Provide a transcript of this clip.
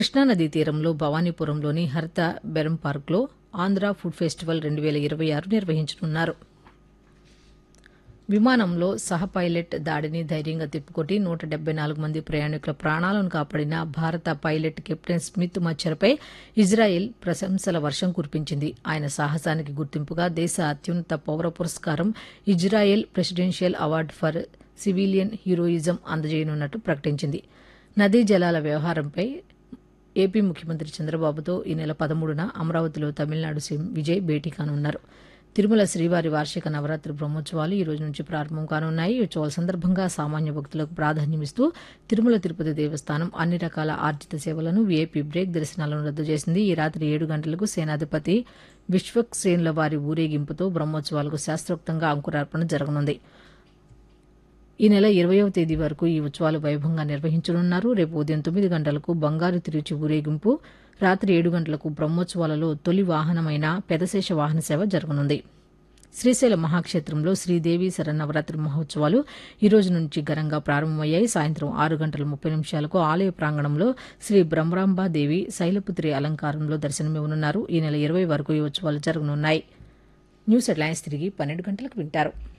కృష్ణానదీ తీరంలో భవానీపురంలోని హరిత బెరం పార్క్లో ఆంధ్ర ఫుడ్ ఫెస్టివల్ రెండు వేల ఇరవై ఆరు నిర్వహించనున్నారు విమానంలో సహ పైలట్ దాడిని ధైర్యంగా తిప్పుకొట్టి నూట డెబ్బై నాలుగు మంది ప్రయాణికుల ప్రాణాలను కాపాడిన భారత పైలట్ కెప్టెన్ స్మిత్ మచ్చర్పై ఇజ్రాయెల్ ప్రశంసల వర్షం కురిపించింది ఆయన సాహసానికి గుర్తింపుగా దేశ అత్యున్నత పౌర పురస్కారం Israel presidential award for civilian heroism అందజేయనున్నట్టు ప్రకటించింది నదీ జలాల వ్యవహారంపై ఏపీ ముఖ్యమంత్రి చంద్రబాబుతో ఈ నెల పదమూడున అమరావతిలో తమిళనాడు సీఎం విజయ్ భేటీ కానున్నారు తిరుమల శ్రీవారి వార్షిక నవరాత్రి బ్రహ్మోత్సవాలు ఈ రోజు నుంచి ప్రారంభం కానున్నాయి ఈ ఉత్సవాల సందర్భంగా సామాన్య భక్తులకు ప్రాధాన్యమిస్తూ తిరుమల తిరుపతి దేవస్థానం అన్ని రకాల ఆర్జిత సేవలను వీఐపీ బ్రేక్ దర్శనాలను రద్దు చేసింది ఈ రాత్రి ఏడు గంటలకు సేనాధిపతి విశ్వక్సేన్ల వారి ఊరేగింపుతో బ్రహ్మోత్సవాలకు శాస్త్రోక్తంగా అంకురార్పణ జరగనుంది ఈ నెల ఇరవయవ తేదీ వరకు ఈ ఉత్సవాలు వైభవంగా నిర్వహించనున్నారు రేపు ఉదయం తొమ్మిది గంటలకు బంగారు తిరుచి ఊరేగింపు రాత్రి ఏడు గంటలకు బ్రహ్మోత్సవాలలో తొలి వాహనమైన పెదశేష వాహన సేవ జరగనుంది శ్రీశైల మహాక్షేత్రంలో శ్రీదేవి శరన్నవరాత్రి మహోత్సవాలు ఈ రోజు నుంచి ఘనంగా ప్రారంభమయ్యాయి సాయంత్రం ఆరు గంటల ముప్పై నిమిషాలకు ఆలయ ప్రాంగణంలో శ్రీ బ్రహ్మరాంబాదేవి శైలపుత్రి అలంకారంలో దర్శనమివ్వనున్నారు ఈ నెల ఇరవై వరకు ఈ ఉత్సవాలు జరగనున్నాయి న్యూస్ హెడ్లైన్స్ తిరిగి పన్నెండు గంటలకు వింటారు